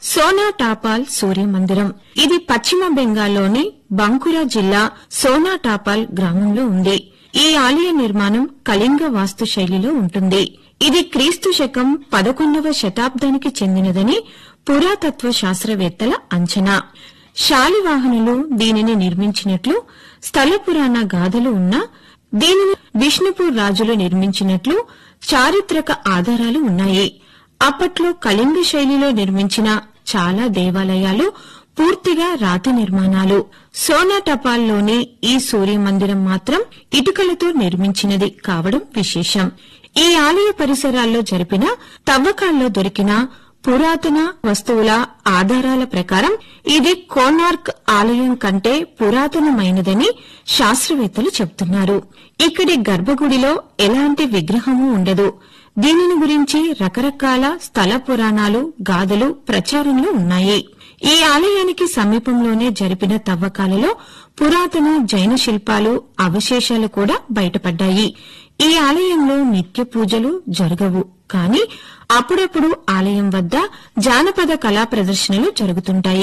సోనా టాపాల్ సూర్య మందిరం ఇది పశ్చిమ బెంగాల్లోని బంకురా జిల్లా సోనా టాపాల్ గ్రామంలో ఉంది ఈ ఆలయ నిర్మాణం కళింగ వాస్తు శైలిలో ఉంటుంది ఇది క్రీస్తు శకం పదకొండవ శతాబ్దానికి చెందినదని పురాతత్వ శాస్త్రవేత్తల అంచనా శాలివాహనులు దీనిని నిర్మించినట్లు స్థల పురాణ గాథలు ఉన్నా దీనిని విష్ణుపూర్ రాజులు నిర్మించినట్లు చారిత్రక ఆధారాలు ఉన్నాయి అప్పట్లో కళింగ శైలిలో నిర్మించిన చాలా దేవాలయాలు పూర్తిగా రాతి నిర్మాణాలు సోనా టపాల్లోని ఈ సూర్య మందిరం మాత్రం ఇటుకలతో నిర్మించినది కావడం విశేషం ఈ ఆలయ పరిసరాల్లో జరిపిన తవ్వకాల్లో దొరికిన పురాతన వస్తువుల ఆధారాల ప్రకారం ఇది కోనార్క్ ఆలయం కంటే పురాతనమైనదని శాస్త్రవేత్తలు చెబుతున్నారు ఇక్కడి గర్భగుడిలో ఎలాంటి విగ్రహము ఉండదు దీనిని గురించి రకరకాల స్థల పురాణాలు గాథలు ప్రచారంలో ఉన్నాయి ఈ ఆలయానికి సమీపంలోనే జరిపిన తవ్వకాలలో పురాతన జైన శిల్పాలు అవశేషాలు కూడా బయటపడ్డాయి ఈ ఆలయంలో నిత్య పూజలు జరగవు కానీ అప్పుడప్పుడు ఆలయం వద్ద జానపద కళా ప్రదర్శనలు జరుగుతుంటాయి